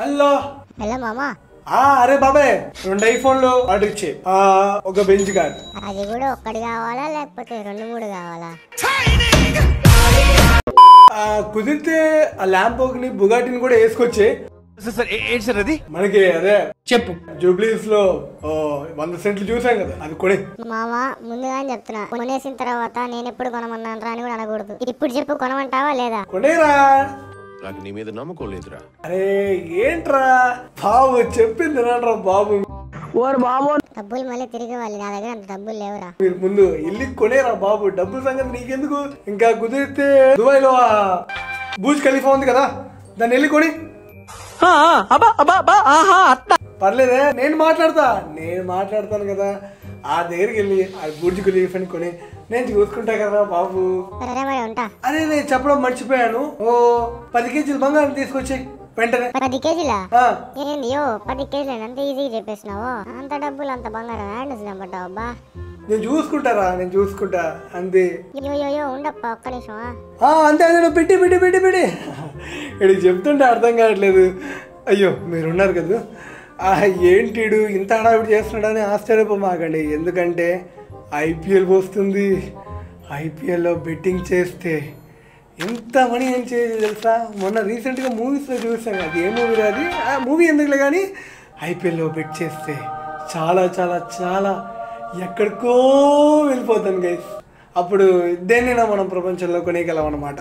Hello hello మామా ఆ అరే బాబాయ్ రెండు ఐఫోన్లు ఆర్డర్ ఇచ్చే ఆ ఒక బెంచ్ కార్ అది కూడా ఒక్కటి కావాలా లేకపోతే రెండు మూడు కావాలా ఆ, కుదిరితే ఆ ల్యాంపోగ్ని బుగాటిని కూడా వేసుకొచ్చే సార్ ఏంటి సార్ అది మనకి అదే చెప్పు జూబ్లీస్ లో ఓ, వంద సెంట్లు చూసాం కదా అది కొనే మామ ముందుగానే చెప్తున్నా కొనేసిన తర్వాత నేను ఎప్పుడు కొనమన్నాను రా అని కూడా అనకూడదు ఇప్పుడు చెప్పు కొనమంటావా లేదా కొనేరా నాకు నీ మీద నమ్మకం లేదురా అరే ఏంట్రా బాబు చెప్పింది వినరా బాబు డబ్బులు మళ్ళీ తిరిగి ఇవ్వాలి నా దగ్గర అంత డబ్బులు లేవురా మీరు ముందు ఇల్లు కొనేరా బాబు డబ్బుల సంగతి నీకెందుకు ఇంకా కుదిరితే దుబాయ్ లో బూజ్ ఖలీఫా ఉంది కదా దాన్ని వెళ్ళి కొని పర్లేదే నేను మాట్లాడతా నేను మాట్లాడతాను కదా ఆ దగ్గరికి వెళ్ళి ఆ బుర్జ్ ఖలీఫాని కొని నేను చూసుకుంటా కదా బాబు సరే మరి ఉంటా అరే నేను చెప్పడం మర్చిపోయాను ఓ పది కేజీలు బంగారం తీసుకొచ్చి వెంటనే పది కేజీలా ఆ, ఏంది యో పది కేజీలు అంత ఈజీగా చెప్పేసినావు అంత డబ్బులు అంత బంగారం హ్యాండ్స్ నమ్మటావు అబ్బా నేను చూసుకుంటారా నేను చూసుకుంటా అంతే యో యో యో ఉండప్ప ఒక్క నిమిషం ఆ. ఆ, అంతే అంతే నువ్వు పెట్టి పెట్టి పెట్టి పెట్టి ఇక్కడికి చెప్తుంటే అర్థం కావట్లేదు అయ్యో మీరున్నారు కదా ఆ, ఏంటిడు ఇంత హడావిడి చేస్తున్నాడని ఆశ్చర్యపోమాకండి ఎందుకంటే ఐపీఎల్ వస్తుంది ఐపీఎల్లో బెట్టింగ్ చేస్తే ఎంత మనీ ఏం చేయదు తెలుసా మొన్న రీసెంట్గా మూవీస్లో చూసాం అది ఏ మూవీ అది ఆ మూవీ ఎందుకులే కానీ ఐపీఎల్లో బెట్ చేస్తే చాలా చాలా చాలా ఎక్కడికో వెళ్ళిపోతాను గైస్ అప్పుడు దేన్నైనా మనం ప్రపంచంలో కొనేయగలం అనమాట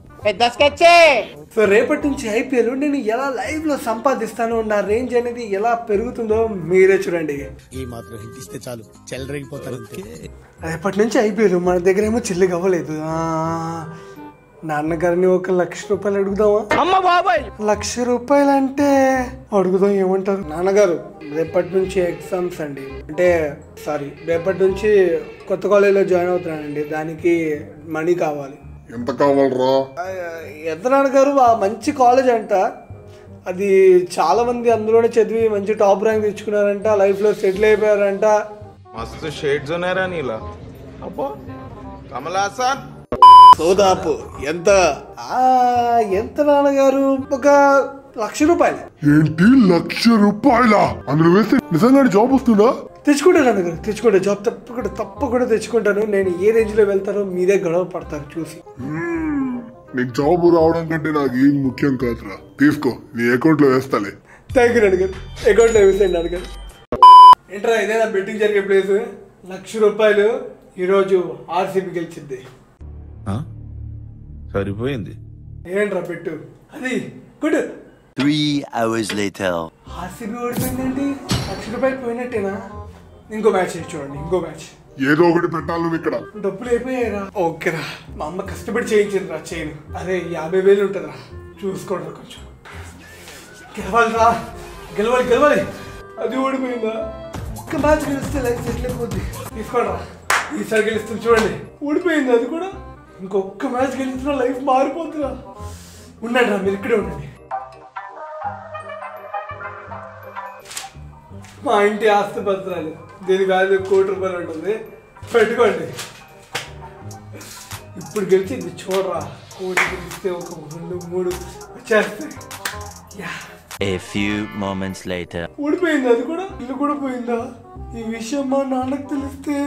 సో రేపటి నుంచి ఐపీఎల్ నేను ఎలా లైవ్ లో సంపాదిస్తాను నా రేంజ్ అనేది ఎలా పెరుగుతుందో మీరే చూడండి ఈ మాత్రం హింట్ ఇస్తే చాలు చెల్లరగిపోతారు అంతే రేపటి నుంచి ఐపీఎల్ మన దగ్గర ఏమో చిల్లిగా అవ్వలేదు ఆ, నాన్నగారిని ఒక లక్ష రూపాయలు అడుగుదామా అమ్మ బాబాయ్ లక్ష రూపాయలు అంటే అడుగుదాం ఏమంటారు నాన్నగారు రేపటి నుంచి ఎగ్జామ్స్ అండి అంటే సారీ రేపటి నుంచి కొత్త కాలేజీలో జాయిన్ అవుతున్నానండి దానికి మనీ కావాలి ఎంత కావాలరా ఆ, ఎంత నాన్నగారు ఆ మంచి కాలేజ్ అంట అది చాలా మంది అందులోనే చదివి మంచి టాప్ ర్యాంక్ తెచ్చుకున్నారంట లైఫ్లో సెటిల్ అయిపోయారంట मस्त शेड जो नाही राणीला अप्पो कमला असा సోదాపు ఎంత ఆ, ఎంత నాన్నగారు ఒక లక్ష రూపాయలు ఏంటి లక్ష రూపాయల అందులో వేస్తే నిజంగానే జాబ్ వస్తుందా తెచ్చుకుంటాను నాన్నగారు తెచ్చుకుంటా జాబ్ తప్పకుండా తప్పకుండా తెచ్చుకుంటాను నేను ఏ రేంజ్లో వెళ్తానో మీదే గొడవ పడతారు చూసి నీకు జాబ్ రావడం కంటే నాకు ఏం ముఖ్యం కాదురా తీసుకో నీ అకౌంట్ లో వేస్తాలే థ్యాంక్ యూ నాన్నగారు అకౌంట్లో వేసేయండి నాన్నగారు ఏంట్రా ఇదేనా బెట్టింగ్ జరిగే ప్లేస్ లక్ష రూపాయలు ఈరోజు ఆర్సీబీ గెలిచింది సరిపోయింది ఏంట్రా పెట్టు అది good Three hours later. RCB ఓడిపోయిందండి లక్ష రూపాయలు పోయినట్టేనా ఇంకో మ్యాచ్ చూడండి ఇంకో మ్యాచ్ ఏదో ఒకటి పెట్టాలి నువ్వు ఇక్కడ డబ్బులు అయిపోయాయిరా ఓకేరా మా అమ్మ కష్టపడి చేయించింది రా చేయను అదే యాభై వేలు ఉంటుందిరా చూసుకోండి కొంచెం గెలవాలిరా గెలవాలి గెలవాలి అది ఓడిపోయిందా ఒక్క మ్యాచ్ గెలిస్తే లైఫ్ సెటిల్ అయిపోద్ది తీసుకోండి రా ఈసారి గెలుస్తుంది చూడండి ఓడిపోయింది అది కూడా ఇంకొక్క మ్యాచ్ గెలిచినా లైఫ్ మారిపోతుందిరా ఉండండి రా మీరు ఇక్కడే ఉండండి మా ఇంటి ఆస్తి పత్రాలు దీని వాల్యూ కోటి రూపాయలు ఉంటుంది పెట్టుకోండి ఇప్పుడు గెలిచింది చూడరా కోటి గెలిస్తే ఒక రెండు మూడు వచ్చేస్తాయి yeah A few moments later. ఊడిపోయింది అది కూడా ఇల్లు కూడా పోయిందా ఈ విషయం మా నాన్నకు తెలిస్తే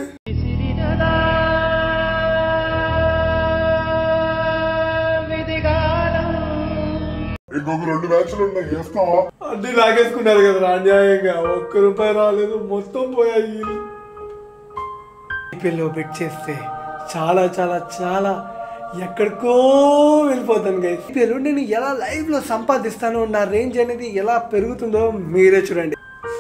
ఇంకొక రెండు మ్యాచ్లు ఉన్నాయి వేస్తావా అన్ని లాగేసుకున్నారు కదా అన్యాయంగా ఒక్క రూపాయి రాలేదు మొత్తం పోయాయి ఐపీఎల్లో బెట్ చేస్తే చాలా చాలా చాలా ఎక్కడికో వెళ్ళిపోతాను గైస్ ఐపీఎల్ నేను ఎలా లైవ్ లో సంపాదిస్తాను నా రేంజ్ అనేది ఎలా పెరుగుతుందో మీరే చూడండి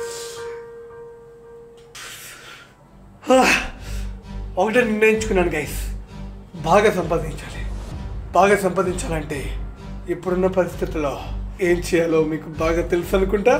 హా, ఒకటే నిర్ణయించుకున్నాను గైస్ బాగా సంపాదించాలి బాగా సంపాదించాలంటే ఇప్పుడున్న పరిస్థితుల్లో ఏం చేయాలో మీకు బాగా తెలుసు అనుకుంటా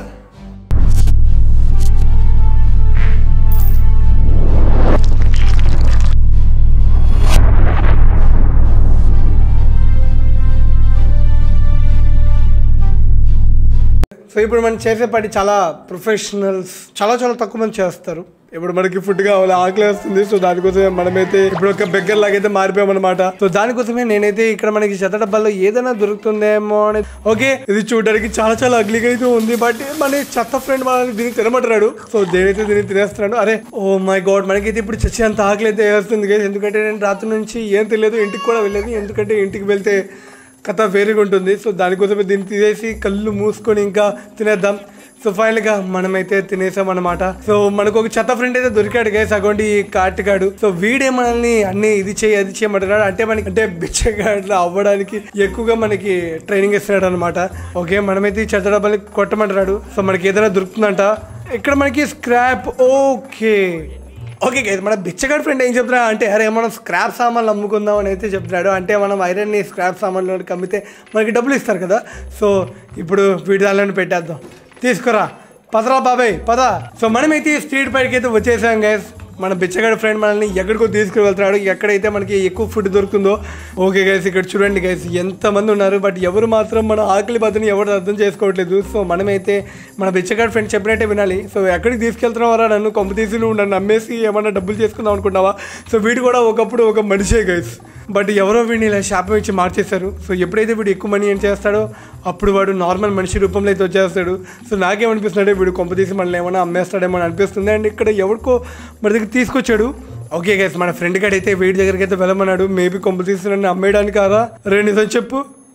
సో ఇప్పుడు మనం చేసే పని చాలా ప్రొఫెషనల్స్ చాలా చాలా తక్కువ మంది చేస్తారు ఇప్పుడు మనకి ఫుడ్ కావాలి ఆకలి వస్తుంది సో దానికోసమే మనమైతే ఇప్పుడు ఒక బెగ్గర్ లాగైతే మారిపోయామన్నమాట సో దానికోసమే నేనైతే ఇక్కడ మనకి చెత్త డబ్బాల్లో ఏదైనా దొరుకుతుందేమో అని ఓకే ఇది చూడడానికి చాలా చాలా అగ్లీగా అయితే ఉంది బట్ మన చెత్త ఫ్రెండ్ మనల్ని దీన్ని తినమంటున్నాడు సో దేనైతే దీన్ని తినేస్తున్నాడు అరే ఓ మై గాడ్ మనకైతే ఇప్పుడు చచ్చేంత ఆకలి అయితే వేస్తుంది guys. ఎందుకంటే నేను రాత్రి నుంచి ఏం తెలియదు ఇంటికి కూడా వెళ్ళలేదు ఎందుకంటే ఇంటికి వెళ్తే కథ వేరుగా ఉంటుంది సో దానికోసమే దీన్ని తీసేసి కళ్ళు మూసుకొని ఇంకా తినేద్దాం సో ఫైనల్గా మనమైతే తినేసాం అనమాట సో మనకు ఒక చెత్త ఫ్రెండ్ అయితే దొరికాడు గైస్ అగోండి ఈ కాటుగాడు సో వీడే మనల్ని అన్ని ఇది చేయి అది చేయమంటున్నాడు అంటే మనకి అంటే బిచ్చగాడ్లు అవ్వడానికి ఎక్కువగా మనకి ట్రైనింగ్ ఇస్తున్నాడు అనమాట ఓకే మనమైతే ఈ చెత్త డబ్బాని కొట్టమంటున్నాడు సో మనకి ఏదైనా దొరుకుతుందంట ఇక్కడ మనకి స్క్రాప్ ఓకే ఓకే గైస్ మన బిచ్చగాడి ఫ్రెండ్ ఏం చెప్తున్నా అంటే అరే మనం స్క్రాప్ సామాన్లు అమ్ముకుందాం అని అయితే చెప్తున్నాడు అంటే మనం ఐరన్ని స్క్రాప్ సామాన్లు అమ్మితే మనకి డబ్బులు ఇస్తారు కదా సో ఇప్పుడు వీడి దానిలో పెట్టేద్దాం తీసుకురా పదరా బాబాయ్ పద సో మనమైతే స్ట్రీట్ పైకి అయితే వచ్చేసాం గైస్ మన బిచ్చగాడి ఫ్రెండ్ మనల్ని ఎక్కడికో తీసుకుని వెళ్తున్నాడు ఎక్కడైతే మనకి ఎక్కువ ఫుడ్ దొరుకుతుందో ఓకే గైస్ ఇక్కడ చూడండి గైస్ ఎంతమంది ఉన్నారు బట్ ఎవరు మాత్రం మన ఆకలి బాధని ఎవరు అర్థం చేసుకోవట్లేదు సో మనమైతే మన బిచ్చగాడి ఫ్రెండ్ చెప్పినట్టే వినాలి సో ఎక్కడికి తీసుకెళ్తున్నావారా నన్ను కొంప తీసి నువ్వు నన్ను అమ్మేసి ఏమన్నా డబ్బులు చేసుకుందాం అనుకున్నావా సో వీడు కూడా ఒకప్పుడు ఒక మనిషే గైస్ బట్ ఎవరో వీడిని ఇలా శాపం ఇచ్చి మార్చేశారు సో ఎప్పుడైతే వీడు ఎక్కువ మనీ ఏం చేస్తాడో అప్పుడు వాడు నార్మల్ మనిషి రూపంలో అయితే వచ్చేస్తాడు సో నాకేమనిపిస్తున్నాడు వీడు కొంప తీసి మనల్ని ఏమైనా అమ్మేస్తాడేమో అని అనిపిస్తుంది అండ్ ఇక్కడ ఎవరికో మన దగ్గర తీసుకొచ్చాడు ఓకే గైస్ మన ఫ్రెండ్ గడ్ అయితే వీడి దగ్గరికి అయితే వెళ్ళమన్నాడు మేబీ కొంప తీసి నన్ను అమ్మేయడానికి కాదా రే నిజం చెప్పు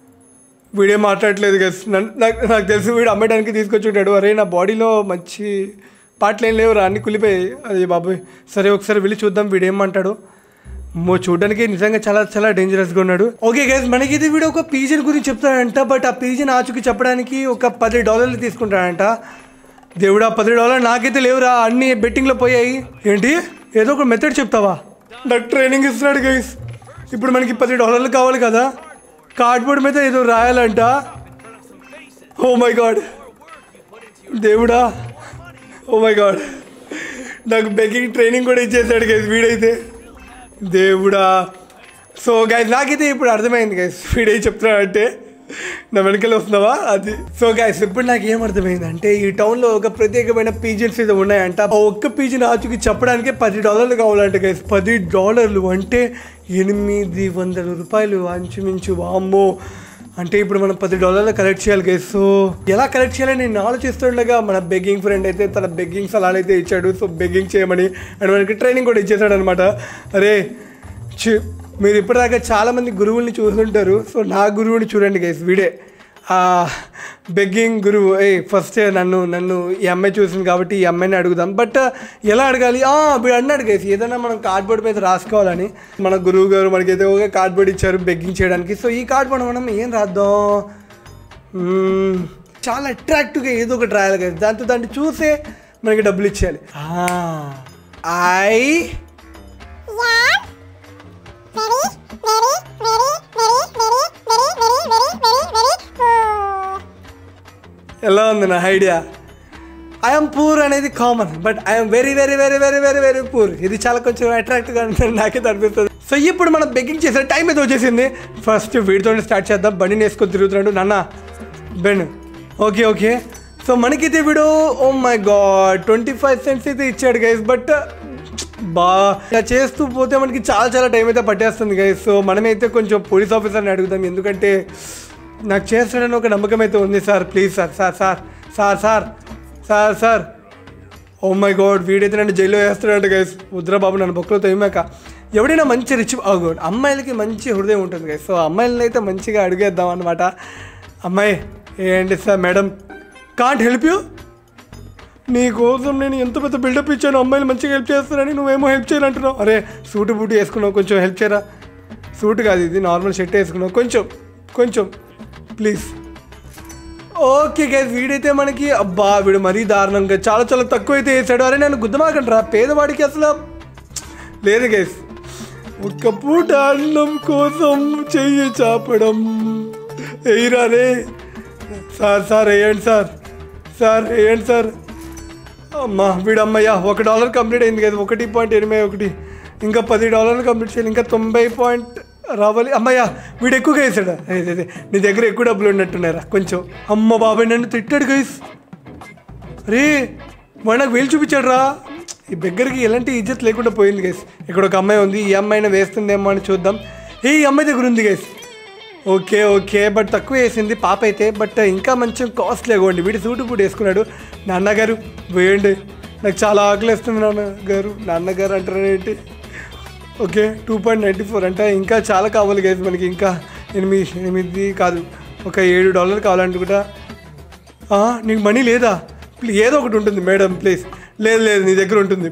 వీడే మాట్లాడట్లేదు గైస్ నన్ను నాకు నాకు తెలిసి వీడు అమ్మేయడానికి తీసుకొచ్చుంటాడు అరే నా బాడీలో మంచి పాటలు ఏం లేవురా అన్ని కులిపోయాయి అది బాబోయ్ సరే ఒకసారి వెళ్ళి చూద్దాం వీడు ఏమంటాడు మో చూడడానికి నిజంగా చాలా చాలా డేంజరస్గా ఉన్నాడు ఓకే గైస్ మనకి ఇది వీడు ఒక పీజన్ గురించి చెప్తాడంట బట్ ఆ పీజన్ ఆచుకి చెప్పడానికి ఒక పది డాలర్లు తీసుకుంటాడంట దేవుడా పది డాలర్ నాకైతే లేవురా అన్ని బెట్టింగ్లో పోయాయి ఏంటి ఏదో ఒక మెథడ్ చెప్తావా నాకు ట్రైనింగ్ ఇస్తున్నాడు గైస్ ఇప్పుడు మనకి పది డాలర్లు కావాలి కదా కార్డ్బోర్డ్ మీద ఏదో రాయాలంట ఓ మై గాడ్ దేవుడా ఓ మై గాడ్ నాకు బెగ్గింగ్ ట్రైనింగ్ కూడా ఇచ్చేసాడు గైస్ వీడైతే దేవుడా సో గైస్ నాకైతే ఇప్పుడు అర్థమైంది గైస్ వీడేం చెప్తున్నాడంటే నా వెనకాల వస్తున్నావా అది సో గైస్ ఇప్పుడు నాకు ఏం అర్థమైంది అంటే ఈ టౌన్లో ఒక ప్రత్యేకమైన పీజన్స్ అయితే ఉన్నాయంట ఆ ఒక్క పీజన్ ఆచుకి చెప్పడానికి పది డాలర్లు కావాలంట గైస్ పది డాలర్లు అంటే ఎనిమిది వందల రూపాయలు అంచుమించు వామ్మో అంటే ఇప్పుడు మనం పది డాలర్లు కలెక్ట్ చేయాలి గైస్ సో ఎలా కలెక్ట్ చేయాలని నేను ఆలోచిస్తుండగా మన బెగ్గింగ్ ఫ్రెండ్ అయితే తన బెగ్గింగ్ సలహాలు అయితే ఇచ్చాడు సో బెగ్గింగ్ చేయమని అండ్ మనకి ట్రైనింగ్ కూడా ఇచ్చేసాడు అనమాట అరే చి- మీరు ఇప్పటిదాకా చాలామంది గురువుల్ని చూస్తుంటారు సో నా గురువుని చూడండి గైస్ వీడే ఆ బెగ్గింగ్ గురువు ఏ ఫస్ట్ నన్ను నన్ను ఈ అమ్మాయి చూసింది కాబట్టి ఈ అమ్మాయిని అడుగుదాం బట్ ఎలా అడగాలి ఆ, వీడు అన్నాడు గైస్ ఏదైనా మనం కార్డ్బోర్డ్ మీద రాసుకోవాలని మన గురువు గారు మనకైతే ఒక కార్డ్బోర్డ్ ఇచ్చారు బెగ్గింగ్ చేయడానికి సో ఈ కార్డ్బోర్డ్ మనం ఏం రాద్దాం మ్మ్, చాలా అట్రాక్టివ్గా ఏదో ఒకటి రాయాలి కదా దాంతో దాన్ని చూసే మనకి డబ్బులు ఇచ్చేయాలి ఐ ఎలా ఉంది నా ఐడియా ఐఎమ్ పూర్ అనేది common but I'm very very very very very very poor ఇది చాలా కొంచెం అట్రాక్టివ్గా ఉంటుంది నాకైతే అనిపిస్తుంది సో ఇప్పుడు మనం బెగ్గింగ్ చేసే టైం అయితే వచ్చేసింది ఫస్ట్ వీడితో స్టార్ట్ చేద్దాం బండిని వేసుకొని తిరుగుతున్నాడు నాన్న బెన్ ఓకే ఓకే సో మనకైతే వీడు oh my god twenty five cents అయితే ఇచ్చాడు గైస్ బట్ బా ఇలా చేస్తూ పోతే మనకి చాలా చాలా టైం అయితే పట్టేస్తుంది గైస్ సో మనమైతే కొంచెం పోలీస్ ఆఫీసర్ని అడుగుదాం ఎందుకంటే నాకు చేస్తాడని ఒక నమ్మకం అయితే ఉంది sir please sir sir sir sir sir sir sir oh my god వీడైతే నన్ను జైల్లో వేస్తాడంట గైస్ వద్దురా బాబు నన్ను బొక్కలో తొయ్యమాక ఎవడైనా మంచి రిచ్ అవుగోడ్ అమ్మాయిలకి మంచి హృదయం ఉంటుంది గైస్ సో అమ్మాయిలని అయితే మంచిగా అడిగేద్దాం అనమాట అమ్మాయి ఏంటి sir madam can't help you నీ కోసం నేను ఎంత పెద్ద బిల్డప్ ఇచ్చాను అమ్మాయిలు మంచిగా హెల్ప్ చేస్తారని నువ్వేమో హెల్ప్ చేయాలంటున్నావు అరే సూటు బూటు వేసుకున్నావు కొంచెం హెల్ప్ చేయరా సూట్ కాదు ఇది నార్మల్ షర్ట్ వేసుకున్నావు కొంచెం కొంచెం ప్లీజ్ ఓకే గైస్ వీడైతే మనకి అబ్బా వీడు మరీ దారుణంగా చాలా చాలా తక్కువ అయితే వేసాడు అరే నేను గుద్దమాకండి పేదవాడికి అసలు లేదు గైస్ ఒక్క పూట అన్నం కోసం చెయ్యి చాపడం వేయరా రే సార్ సార్ వేయండి సార్ సార్ వేయండి సార్ అమ్మా వీడమ్మయ్యా ఒక డాలర్ కంప్లీట్ అయింది కదా ఒకటి పాయింట్ ఎనిమిది ఒకటి ఇంకా పది డాలర్లు కంప్లీట్ చేయాలి ఇంకా తొంభై పాయింట్ రావాలి అమ్మయ్యా వీడు ఎక్కువగా వేసాడు అదే అదే నీ దగ్గర ఎక్కువ డబ్బులు ఉన్నట్టున్నారా కొంచెం అమ్మ బాబాయ్ నన్ను తిట్టాడు గైస్ రే వాడు నాకు వేలు చూపించాడు రా ఈ దగ్గరికి ఎలాంటి ఇజ్జత్ లేకుండా పోయింది గైస్ ఇక్కడ ఒక అమ్మాయి ఉంది ఈ అమ్మాయిని వేస్తుందేమో అని చూద్దాం ఏ ఈ అమ్మాయి దగ్గర ఉంది గైస్ ఓకే ఓకే బట్ తక్కువ వేసింది పాప అయితే బట్ ఇంకా మంచి కాస్ట్లీ ఇవ్వండి వీడి సూటు పూట వేసుకున్నాడు నాన్నగారు వేయండి నాకు చాలా ఆకలి వేస్తుంది నాన్నగారు నాన్నగారు అంటారు ఏంటి okay two point ninety four అంటే ఇంకా చాలా కావాలి గైస్ మనకి ఇంకా ఎనిమిది ఎనిమిది కాదు ఒక ఏడు డాలర్ కావాలనుకుంటా ఆ, నీకు మనీ లేదా ప్లీ- ఏదో ఒకటి ఉంటుంది మేడం ప్లీజ్ లేదు లేదు నీ దగ్గర ఉంటుంది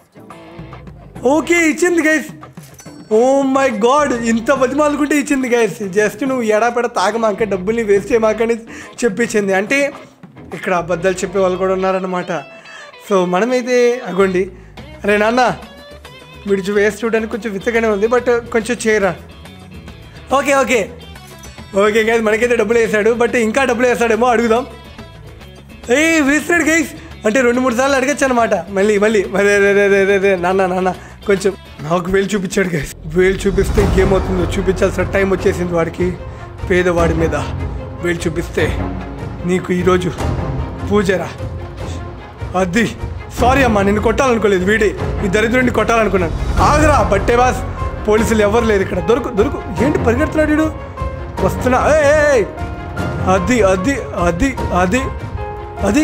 ఓకే ఇచ్చింది గైస్ ఓ మై గాడ్ ఇంత బతిమాలుకుంటే ఇచ్చింది గైస్ జస్ట్ నువ్వు ఎడాపెడ తాగమాక డబ్బుల్ని వేస్ట్ చేయమాకని చెప్పించింది అంటే ఇక్కడ అబద్ధాలు చెప్పే వాళ్ళు కూడా ఉన్నారన్నమాట సో మనమైతే అగోండి అరే నాన్న విడిచి వేస్ట్ చూడడానికి కొంచెం విత్తగానే ఉంది బట్ కొంచెం చేయరా ఓకే ఓకే ఓకే గైస్ మనకైతే డబ్బులు వేసాడు బట్ ఇంకా డబ్బులు వేస్తాడేమో అడుగుదాం ఏ వేస్తాడు గైస్ అంటే రెండు మూడు సార్లు అడగచ్చు అనమాట మళ్ళీ మళ్ళీ మరి రే, రే, రే, రే, రే, నాన్న నాన్న కొంచెం నాకు వేలు చూపించాడు గైస్ వేలు చూపిస్తే ఇంకేమవుతుందో చూపించాల్సిన టైం వచ్చేసింది వాడికి పేదవాడి మీద వేలు చూపిస్తే నీకు ఈరోజు పూజరా అది సారీ అమ్మా నిన్ను కొట్టాలనుకోలేదు వీడి ఈ దరిద్రుడిని కొట్టాలనుకున్నాను ఆగరా బట్టే బాస్ పోలీసులు ఎవరు లేదు ఇక్కడ దొరుకు దొరుకు ఏంటి పరిగెడుతున్నాడు వీడు వస్తున్నా ఏయ్, ఏయ్, ఏయ్. అది అది అది అది అది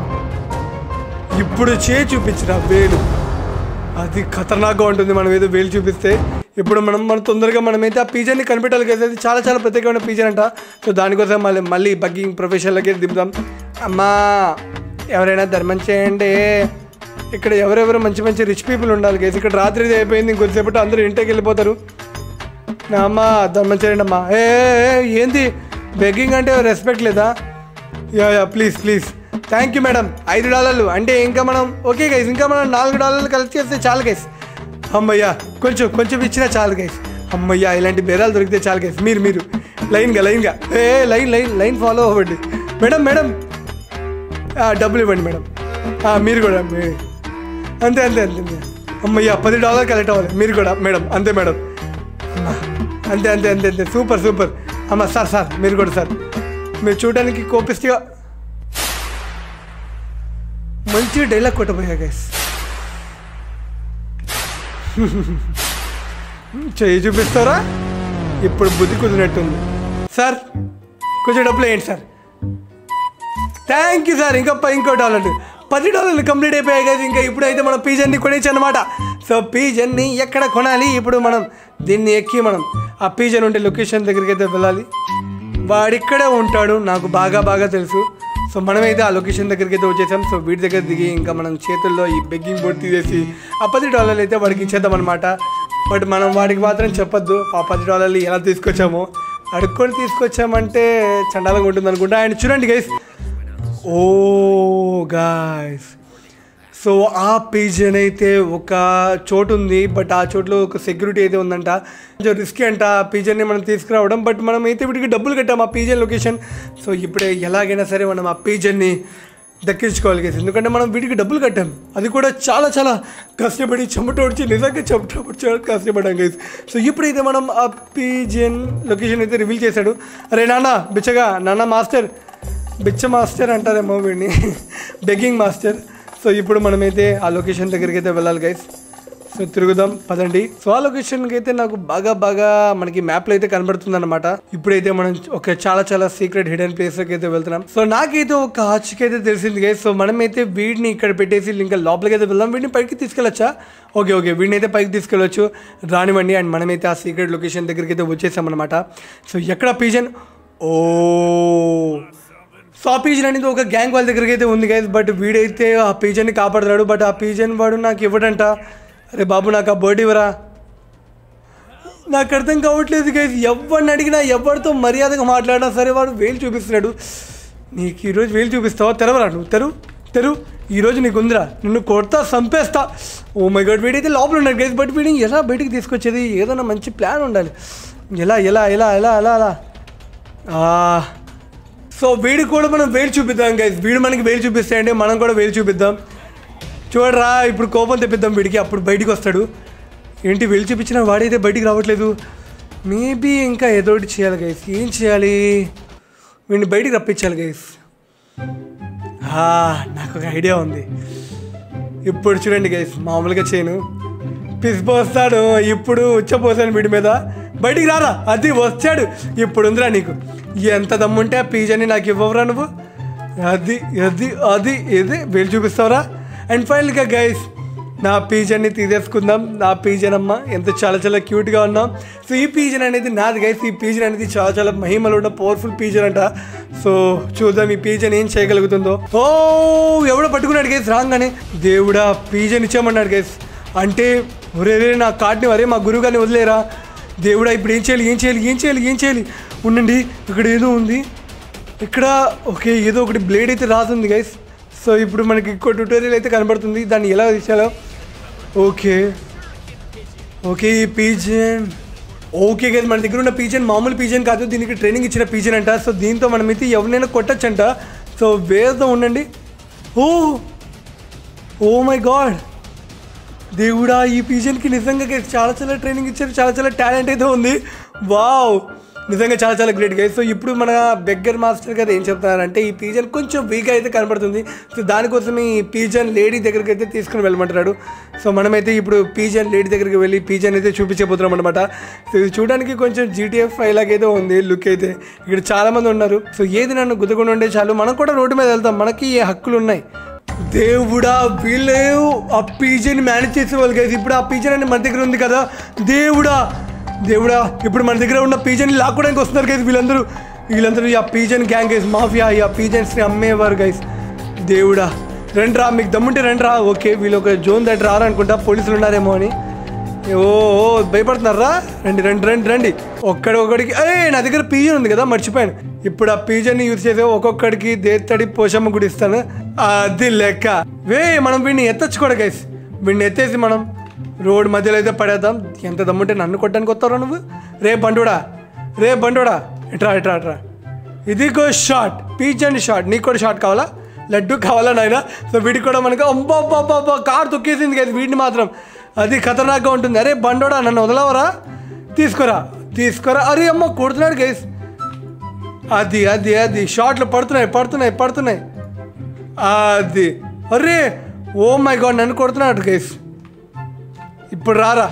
ఇప్పుడు చేయి చూపించిన వేలు అది ఖతర్నాక్గా ఉంటుంది మనం ఏదో వేలు చూపిస్తే ఇప్పుడు మనం మనం తొందరగా మనమైతే ఆ పీజాని కనిపెట్టాలి కదా అది చాలా చాలా ప్రత్యేకమైన పీజన్ అంట సో దానికోసం మళ్ళీ మళ్ళీ బగ్గింగ్ ప్రొఫెషన్లకి దింపుదాం అమ్మా ఎవరైనా ధర్మం చేయండి ఇక్కడ ఎవరెవరు మంచి మంచి రిచ్ పీపుల్ ఉండాలి గైస్ ఇక్కడ రాత్రి ఇది అయిపోయింది ఇంకొద్దిసేపటి అందరూ ఇంటికి వెళ్ళిపోతారు నా అమ్మ ధర్మం చేయండి అమ్మా ఏ ఏ, ఏ, ఏంది బెగ్గింగ్ అంటే రెస్పెక్ట్ లేదా yeah yeah please please thank you madam ఐదు డాలర్లు అంటే ఇంకా మనం ఓకే గైస్ ఇంకా మనం నాలుగు డాలర్లు కలిసి చేస్తే చాలు గైస్ అమ్మయ్యా కొంచెం కొంచెం ఇచ్చినా చాలు గైస్ అమ్మయ్యా ఇలాంటి బేరాలు దొరికితే చాలు గైస్ మీరు మీరు లైన్గా లైన్గా ఏ లైన్ లైన్ లైన్ ఫాలో అవ్వండి మేడం మేడం ఆ, డబ్బులు ఇవ్వండి మేడం ఆ, మీరు కూడా మీ- అంతే అంతే అంతే అంతే అమ్మయ్యా పది డాలర్ కలెక్ట్ అవ్వాలి మీరు కూడా మేడం అంతే మేడం అంతే అంతే అంతే అంతే సూపర్ సూపర్ అమ్మ సార్ సార్ మీరు కూడా సార్ మీరు చూడడానికి కోపిస్ట్గా మంచి డైలాగ్ కొట్టబోయా గైస్ చెయ్యి చూపిస్తారా ఇప్పుడు బుద్ధి కుదిరినట్టుంది సార్ కొంచెం డబ్బులు వేయండి సార్ థ్యాంక్ యూ సార్ ఇంకా ప- ఇంకో డాలర్లు పది డాలర్లు కంప్లీట్ అయిపోయాయి కదా ఇంకా ఇప్పుడైతే మనం పీజన్ని కొనేచ్చు అనమాట సో పీజన్ని ఎక్కడ కొనాలి ఇప్పుడు మనం దీన్ని ఎక్కి మనం ఆ పీజన్ ఉండే లొకేషన్ దగ్గరికి అయితే వెళ్ళాలి వాడిక్కడే ఉంటాడు నాకు బాగా బాగా తెలుసు సో మనమైతే ఆ లొకేషన్ దగ్గరికి అయితే వచ్చేసాం సో వీడి దగ్గర దిగి ఇంకా మనం చేతుల్లో ఈ బెగ్గింగ్ బోర్డ్ తీసేసి ఆ పది డాలర్లు అయితే వాడికి ఇచ్చేద్దాం అనమాట బట్ మనం వాడికి మాత్రం చెప్పొద్దు ఆ పది డాలర్లు ఎలా తీసుకొచ్చామో అడుక్కొని తీసుకొచ్చామంటే చండాలంగా ఉంటుంది అనుకుంటా ఆయన చూడండి గైస్ ఓ గాయస్ సో ఆ పిజన్ అయితే ఒక చోటు ఉంది బట్ ఆ చోటులో ఒక సెక్యూరిటీ అయితే ఉందంట కొంచెం రిస్కీ అంట ఆ పిజన్ని మనం తీసుకురావడం బట్ మనం అయితే వీటికి డబ్బులు కట్టాం ఆ పిజన్ లొకేషన్ సో ఇప్పుడే ఎలాగైనా సరే మనం ఆ పిజన్ని దక్కించుకోవాలి గైస్ ఎందుకంటే మనం వీటికి డబ్బులు కట్టాం అది కూడా చాలా చాలా కష్టపడి చెమటోడ్చి నిజంగా చెమటోడ్చి కష్టపడ్డాం గైస్ సో ఇప్పుడైతే మనం ఆ పిజన్ లొకేషన్ అయితే రివీల్ చేశాడు అరే నాన్న బిచ్చగా నాన్న మాస్టర్ బిచ్చ మాస్టర్ అంటారేమో వీడిని బెగ్గింగ్ మాస్టర్ సో ఇప్పుడు మనమైతే ఆ లొకేషన్ దగ్గరికి అయితే వెళ్ళాలి గైస్ సో తిరుగుదాం పదండి సో ఆ లొకేషన్కి అయితే నాకు బాగా బాగా మనకి మ్యాప్లో అయితే కనబడుతుంది అనమాట ఇప్పుడైతే మనం ఒక చాలా చాలా సీక్రెట్ హిడెన్ ప్లేస్లోకి అయితే వెళ్తున్నాం సో నాకైతే ఒక ఆచికి అయితే తెలిసింది గైస్ సో మనమైతే వీడిని ఇక్కడ పెట్టేసి ఇంకా లోపలికి అయితే వెళ్దాం వీడిని పైకి తీసుకెళ్ళొచ్చా ఓకే ఓకే వీడిని అయితే పైకి తీసుకెళ్ళొచ్చు రానివ్వండి అండ్ మనమైతే ఆ సీక్రెట్ లొకేషన్ దగ్గరికి అయితే వచ్చేసాం అనమాట సో ఎక్కడ పీజన్ ఓ సో ఆ పీజన్ అనేది ఒక గ్యాంగ్ వాళ్ళ దగ్గరికి అయితే ఉంది గైస్ బట్ వీడైతే ఆ పీజన్ని కాపాడుతున్నాడు బట్ ఆ పీజన్ వాడు నాకు ఇవ్వడంట అరే బాబు నాకు ఆ బర్డ్ ఇవ్వరా నాకు అర్థం కావట్లేదు గైస్ ఎవరిని అడిగినా ఎవరితో మర్యాదగా మాట్లాడినా సరే వాడు వేలు చూపిస్తున్నాడు నీకు ఈరోజు వేలు చూపిస్తావా తెరవరా నువ్వు తెరు తెరు ఈరోజు నీకు ఉందిరా నిన్ను కొడతా చంపేస్తా ఓ మై గాడ్ వీడైతే లోపల ఉన్నాడు గైస్ బట్ వీడిని ఎలా బయటికి తీసుకొచ్చేది ఏదైనా మంచి ప్లాన్ ఉండాలి ఎలా ఎలా ఎలా ఎలా ఎలా అలా సో వీడికి కూడా మనం వేలు చూపిద్దాం గైస్ వీడు మనకి వేలు చూపిస్తాయంటే మనం కూడా వేలు చూపిద్దాం చూడరా ఇప్పుడు కోపం తెప్పిద్దాం వీడికి అప్పుడు బయటికి వస్తాడు ఏంటి వేలు చూపించిన వాడైతే బయటికి రావట్లేదు మేబీ ఇంకా ఏదో ఒకటి చేయాలి గైస్ ఏం చేయాలి వీడిని బయటికి రప్పించాలి గైస్ నాకు ఒక ఐడియా ఉంది ఇప్పుడు చూడండి గైస్ మామూలుగా చేయను పిసిపోస్తాడు ఇప్పుడు ఉచ్చపోసాను వీడి మీద బయటికి రారా అది వచ్చాడు ఇప్పుడు ఉందిరా నీకు ఎంత దమ్ముంటే ఆ పీజని నాకు ఇవ్వవురా నువ్వు అది అది అది ఇది వీళ్ళు చూపిస్తావురా అండ్ ఫైనల్గా గైస్ నా పీజన్ని తీసేసుకుందాం నా పీజన్ అమ్మ ఎంత చాలా చాలా క్యూట్గా ఉన్నాం సో ఈ పీజన్ అనేది నాది గైస్ ఈ పీజన్ అనేది చాలా చాలా మహిమలు ఉన్న పవర్ఫుల్ పీజన్ అంట సో చూద్దాం ఈ పీజన్ ఏం చేయగలుగుతుందో ఓ ఎవడో పట్టుకున్నాడు గైస్ రాగానే దేవుడా పీజన్ ఇచ్చామన్నాడు గైస్ అంటే ఒరే రే నా కార్డ్ని వరే మా గురువు గారిని వదిలేరా దేవుడా ఇప్పుడు ఏం చేయాలి ఏం చేయాలి ఏం చేయాలి ఏం చేయాలి ఉండండి ఇక్కడ ఏదో ఉంది ఇక్కడ ఓకే ఏదో ఒకటి బ్లేడ్ అయితే రాస్తుంది గైస్ సో ఇప్పుడు మనకి ఇంకో ట్యూటోరియల్ అయితే కనబడుతుంది దాన్ని ఎలా తీసాలో ఓకే ఓకే ఈ పీజన్ ఓకే గైస్ మన దగ్గర ఉన్న పీజన్ మామూలు పీజన్ కాదు దీనికి ట్రైనింగ్ ఇచ్చిన పీజన్ అంట సో దీంతో మనం అయితే ఎవరినైనా కొట్టచ్చంట సో వేరుతో ఉండండి ఓ ఓ మై గాడ్ దేవుడా ఈ పీజన్కి నిజంగా guys చాలా చాలా ట్రైనింగ్ ఇచ్చారు చాలా చాలా టాలెంట్ అయితే ఉంది వావ్ నిజంగా చాలా చాలా గ్రేట్ గైస్ సో ఇప్పుడు మన బెగ్గర్ మాస్టర్ గారు ఏం చెప్తున్నారంటే ఈ పీజన్ కొంచెం వీక్ అయితే కనబడుతుంది సో దానికోసం ఈ పీజన్ లేడీ దగ్గరికి అయితే తీసుకుని వెళ్ళమంటున్నాడు సో మనమైతే ఇప్పుడు పీజన్ లేడీ దగ్గరికి వెళ్ళి పీజన్ అయితే చూపించబోతున్నాం అనమాట సో ఇది చూడడానికి కొంచెం జీటీఎఫ్ ఫైవ్ లాగైతే ఉంది లుక్ అయితే ఇక్కడ చాలా మంది ఉన్నారు సో ఏది నన్ను గుద్దకుండా ఉండే చాలు మనం కూడా రోడ్డు మీద వెళ్తాం మనకి ఈ హక్కులు ఉన్నాయి దేవుడా వీళ్ళు ఆ పీజీని మేనేజ్ చేసే వాళ్ళు కదా ఇప్పుడు ఆ పీజన్ అనేది మన దగ్గర ఉంది కదా దేవుడా దేవుడా ఇప్పుడు మన దగ్గర ఉన్న పీజన్ని లాక్కోవడానికి వస్తున్నారు గైస్ వీళ్ళందరూ వీళ్ళందరూ ఈ ఆ పీజన్ గ్యాంగ్ గైస్ మాఫియా ఈ ఆ పీజన్స్ని అమ్మేవారు గైస్ దేవుడా రండి రా మీకు దమ్ముంటే రండి రా ఓకే వీళ్ళు ఒక జోన్ దగ్గర రారనుకుంటా పోలీసులు ఉన్నారేమో అని ఓ ఓ భయపడుతున్నారా రండి రండి రండి రండి ఒక్కడి ఒక్కడికి అరే నా దగ్గర పీజన్ ఉంది కదా మర్చిపోయాను ఇప్పుడు ఆ పీజన్ని యూజ్ చేసే ఒక్కొక్కడికి దేత్తడి పోషమ్మ గుడి ఇస్తాను అది లెక్క వే మనం వీడిని ఎత్తచ్చు కూడా గైస్ వీడిని ఎత్తేసి మనం రోడ్ మధ్యలో అయితే పడేద్దాం ఎంత దమ్ముంటే నన్ను కొట్టడానికి వస్తారా నువ్వు రే బండుడా రే బండుడా ఇట్రా ఇట్రా ఇట్రా ఇదిగో షార్ట్ పీజన్ షార్ట్ నీకు కూడా షార్ట్ కావాలా లడ్డు కావాలా నాయన సో వీడికి కూడా మనకు అబ్బా అబ్బా అబ్బా అబ్బా కార్ తొక్కేసింది కదా వీడిని మాత్రం అది ఖతర్నాక్గా ఉంటుంది అరే బండోడా నన్ను వదలవరా తీసుకురా తీసుకురా అరే అమ్మ కొడుతున్నాడు గైస్ అది అది అది షార్ట్లు పడుతున్నాయి పడుతున్నాయి పడుతున్నాయి అది అరే ఓ మై గాడ్ నన్ను కొడుతున్నాడు గైస్ ఇప్పుడు రారా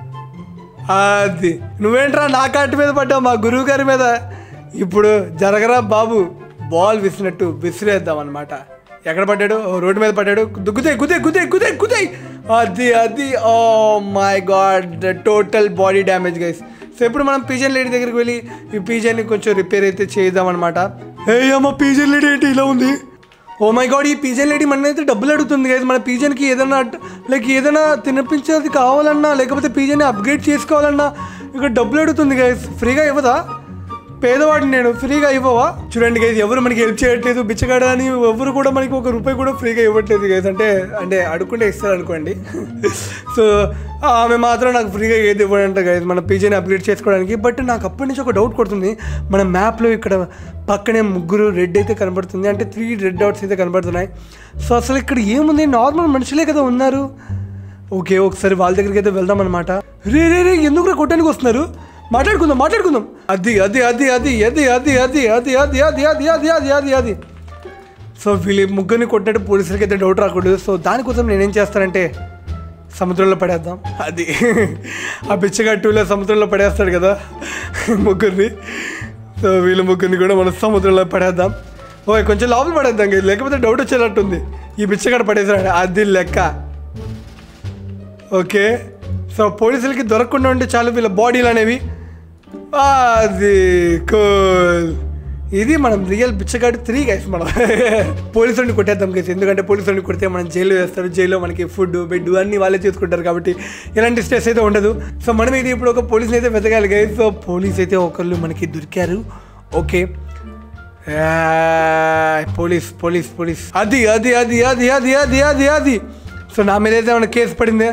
అది నువ్వేంట్రా నా కాటి మీద పడ్డావు మా గురువు గారి మీద ఇప్పుడు జరగరా బాబు బాల్ విసినట్టు విసిరేద్దాం అనమాట ఎక్కడ పడ్డాడు ఓ, రోడ్డు మీద పడ్డాడు గుదే గుదే గుదే గుదే గుదే అది అది oh my god total body damage guys so ఇప్పుడు మనం పీజన్ లేడీ దగ్గరికి వెళ్ళి ఈ పీజన్ని కొంచెం రిపేర్ అయితే చేద్దాం అనమాట ఏ అమ్మ పీజన్ లేడీ ఏంటి ఇలా ఉంది ఓ మై గాడ్ ఈ పీజన్ లేడీ మన అయితే డబ్బులు అడుగుతుంది కదా మన పీజన్కి ఏదైనా లైక్ ఏదైనా తినిపించేది కావాలన్నా లేకపోతే పీజన్ని అప్గ్రేడ్ చేసుకోవాలన్నా ఇక్కడ డబ్బులు అడుగుతుంది గైస్ ఫ్రీగా ఇవ్వదా పేదవాడిని నేను ఫ్రీగా ఇవ్వవా చూడండి గైస్ ఎవరు మనకి హెల్ప్ చేయట్లేదు బిచ్చగాడు అని ఎవరు కూడా మనకి ఒక రూపాయి కూడా ఫ్రీగా ఇవ్వట్లేదు గైస్ అంటే అంటే అడుక్కుంటే ఇస్తారు అనుకోండి సో ఆమె మాత్రం నాకు ఫ్రీగా ఏది ఇవ్వడంట గైస్ మన పీజీని అప్గ్రేడ్ చేసుకోవడానికి బట్ నాకు అప్పటి నుంచి ఒక డౌట్ కొడుతుంది మన మ్యాప్లో ఇక్కడ పక్కనే ముగ్గురు రెడ్ అయితే కనబడుతుంది అంటే త్రీ రెడ్ డాట్స్ అయితే కనబడుతున్నాయి సో అసలు ఇక్కడ ఏముంది నార్మల్ మనుషులే కదా ఉన్నారు ఓకే ఒకసారి వాళ్ళ దగ్గరికి అయితే వెళ్దాం అనమాట రే రే రే ఎందుకు కొట్టడానికి వస్తున్నారు మాట్లాడుకుందాం మాట్లాడుకుందాం అది అది అది అది అది అది అది అది అది అది అది అది అది అది అది సో వీళ్ళు ముగ్గురిని కొట్టినట్టు పోలీసులకి అయితే డౌట్ రాకూడదు సో దానికోసం నేనేం చేస్తానంటే సముద్రంలో పడేద్దాం అది ఆ బిచ్చగట్టులో సముద్రంలో పడేస్తాడు కదా ముగ్గురిని సో వీళ్ళ ముగ్గురిని కూడా మనం సముద్రంలో పడేద్దాం ఓ కొంచెం లోపల పడేద్దాం కదా, లేకపోతే డౌట్ వచ్చేటట్టుంది ఈ బిచ్చగాడు పడేసాడు అది లెక్క ఓకే సో పోలీసులకి దొరకకుండా ఉంటే చాలు వీళ్ళ బాడీలు అనేవి అది కూల్ ఇది మనం రియల్ బిచ్చగాడు త్రీ గైస్ మనం పోలీసుల్ని కొట్టేద్దాం గైస్ ఎందుకంటే పోలీసుల్ని కొడితే మనం జైల్లో వేస్తారు జైల్లో మనకి ఫుడ్ బెడ్ అన్నీ వాళ్ళే చూసుకుంటారు కాబట్టి ఎలాంటి స్ట్రెస్ అయితే ఉండదు సో మనం ఇది ఇప్పుడు ఒక పోలీస్ని అయితే వెతకాలి గైస్ సో పోలీస్ అయితే ఒకళ్ళు మనకి దొరికారు ఓకే ఆ, పోలీస్ పోలీస్ పోలీస్ అది అది అది అది అది అది అది అది సో నా మీద అయితే ఏమైనా కేసు పడిందే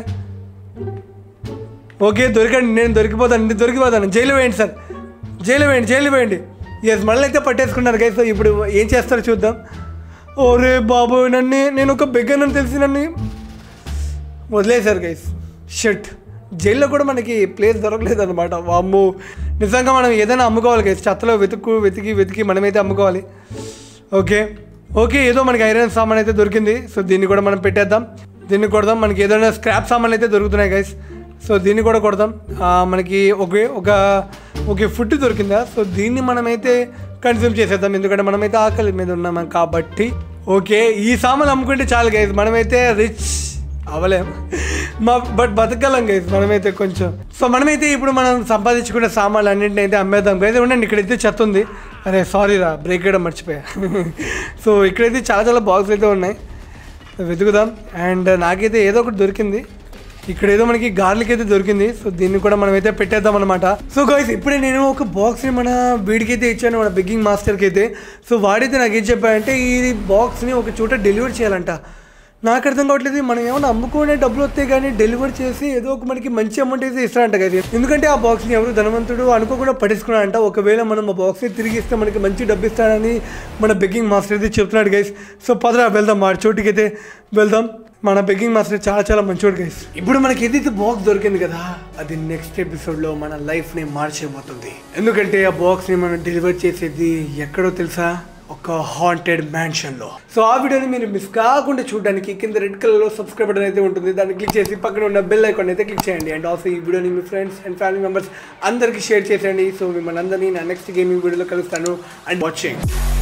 ఓకే దొరికండి నేను దొరికిపోతాను నేను దొరికిపోతాను జైలు వేయండి సార్ జైలు వేయండి జైలు వేయండి ఎస్ మళ్ళీ అయితే పట్టేసుకున్నారు గైస్ సో ఇప్పుడు ఏం చేస్తారో చూద్దాం ఓరే బాబు నన్ను నేను ఒక బెగ్గనని తెలిసి నన్ను వదిలేశారు గైస్ షట్ జైల్లో కూడా మనకి ప్లేస్ దొరకలేదు అనమాట వామ్మో నిజంగా మనం ఏదైనా అమ్ముకోవాలి గైస్ చెత్తలో వెతుక్కు వెతికి వెతికి మనమైతే అమ్ముకోవాలి ఓకే ఓకే ఏదో మనకి ఐరన్ సామాన్ అయితే దొరికింది సో దీన్ని కూడా మనం పెట్టేద్దాం దీన్ని కొడదాం మనకి ఏదైనా స్క్రాప్ సామాన్లు అయితే దొరుకుతున్నాయి గైస్ సో దీన్ని కూడా కొడదాం ఆ, మనకి ఒకే ఒక ఒకే ఫుడ్ దొరికిందా సో దీన్ని మనమైతే కన్జ్యూమ్ చేసేద్దాం ఎందుకంటే మనమైతే ఆకలి మీద ఉన్నాం కాబట్టి ఓకే ఈ సామాన్లు అమ్ముకుంటే చాలు గైస్ మనమైతే రిచ్ అవ్వలేం మా బట్ బతకగలం గైస్ మనమైతే కొంచెం సో మనమైతే ఇప్పుడు మనం సంపాదించుకునే సామాన్లు అన్నింటిని అయితే అమ్మేద్దాం గైస్ ఉండండి ఇక్కడైతే చెత్త ఉంది అరే సారీ రా బ్రేక్ వేయడం మర్చిపోయా సో ఇక్కడైతే చాలా చాలా బాక్స్ అయితే ఉన్నాయి వెతుకుదాం అండ్ నాకైతే ఏదో ఒకటి దొరికింది ఇక్కడ ఏదో మనకి గార్లిక్ అయితే దొరికింది సో దీన్ని కూడా మనం అయితే పెట్టేద్దాం అనమాట సో గైస్ ఇప్పుడే నేను ఒక బాక్స్ని మన వీడికైతే ఇచ్చాను మన బిగ్గింగ్ మాస్టర్కి అయితే సో వాడైతే నాకు ఏం చెప్పాడంటే ఈ బాక్స్ని ఒక చోట డెలివరీ చేయాలంట నాకు అర్థం కావట్లేదు మనం ఏమైనా అమ్ముకునే డబ్బులు వస్తే కానీ డెలివరీ చేసి ఏదో ఒక మనకి మంచి అమౌంట్ అయితే ఇస్తారంట కదా ఎందుకంటే ఆ బాక్స్ని ఎవరు ధనవంతుడు అనుకోకుండా పట్టేసుకున్నాడంట ఒకవేళ మనం ఆ బాక్స్ని తిరిగి ఇస్తే మనకి మంచి డబ్బు ఇస్తాడని మన బెగ్గింగ్ మాస్టర్ అయితే చెప్తున్నాడు గైస్ సో పదరా వెళ్దాం మా చోటుకి అయితే వెళ్దాం మన బెగ్గింగ్ మాస్టర్ చాలా చాలా మంచివాడు గైస్ ఇప్పుడు మనకి ఏదైతే బాక్స్ దొరికింది కదా అది నెక్స్ట్ ఎపిసోడ్లో మన లైఫ్ని మార్చేయబోతుంది ఎందుకంటే ఆ బాక్స్ని మనం డెలివర్ చేసేది ఎక్కడో తెలుసా ఒక హాంటెడ్ మ్యాన్షన్ లో సో ఆ వీడియోని మీరు మిస్ కాకుండా చూడడానికి కింద రెడ్ కలర్ లో సబ్స్క్రైబ్ బటన్ అయితే ఉంటుంది దాన్ని క్లిక్ చేసి పక్కన ఉన్న బెల్ ఐకాన్ అయితే క్లిక్ చేయండి అండ్ ఆల్సో ఈ వీడియోని మీ ఫ్రెండ్స్ అండ్ ఫ్యామిలీ మెంబర్స్ అందరికీ షేర్ చేసేయండి సో మిమ్మల్ని అందరినీ నా నెక్స్ట్ గేమింగ్ వీడియోలో కలుస్తాను అండ్ వాచింగ్